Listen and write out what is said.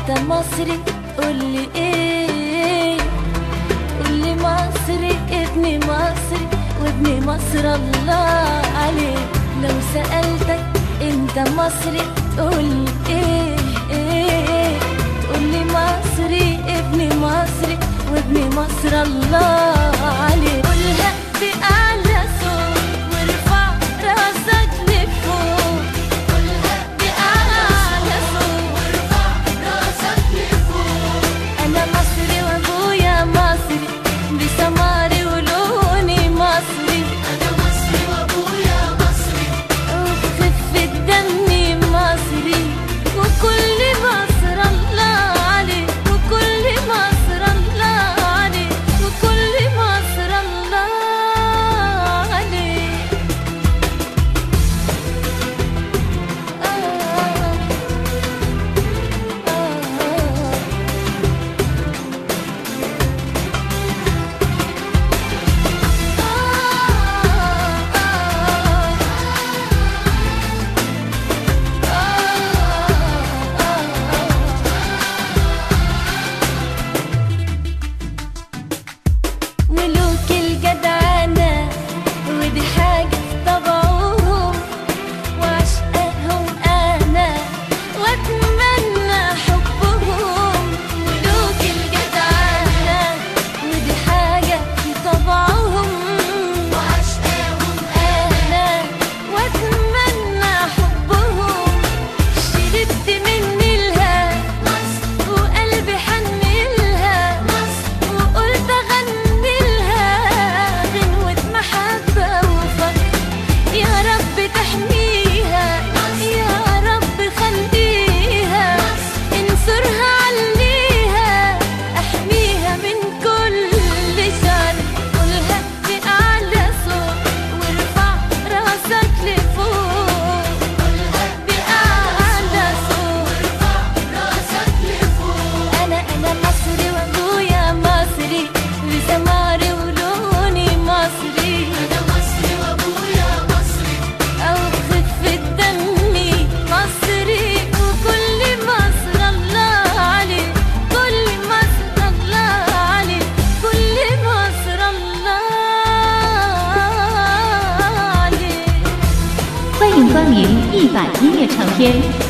انت مصري قولي ايه قولي مصري ابني مصري وابني مصر الله عليك لو سألتك انت مصري تقولي ايه ايه تقولي مصري ابني مصري وابني مصر الله عليك قولها بأعلى صوت وارفع راسك لفوق قولها بأعلى صوت أنا مصري وأبويا مصري بسماري ولوني مصري أنا مصري وأبويا مصري وبخفة دمي مصري وكل مصر الله عليك وكل مصر الله عليك وكل مصر الله عليك آه آه ملوك الجدعنة ودي حاجة في طبعهم وعشقهم أنا وأتمنى حبهم ملوك الجدعنة ودي حاجة في طبعهم وعشقاهم أنا وأتمنى حبهم شربت مني الها مصر وقلبي حنلها مصر وقلت اغني لها غنوة محبة وفخر يا رب تحميها يا رب خليها انصرها عليها احميها من كل شر قولها بأعلى صوت وارفع راسك لفوق قولها بأعلى صوت راسك لفوق أنا أنا مصري وأبويا مصري بسماري ولوني مصري أنا مصري وأبويا مصري أو خفة دمي مصري وكل مصر الله عليك كل مصر الله عليك كل مصر الله عليك 欢迎光临一百音乐唱片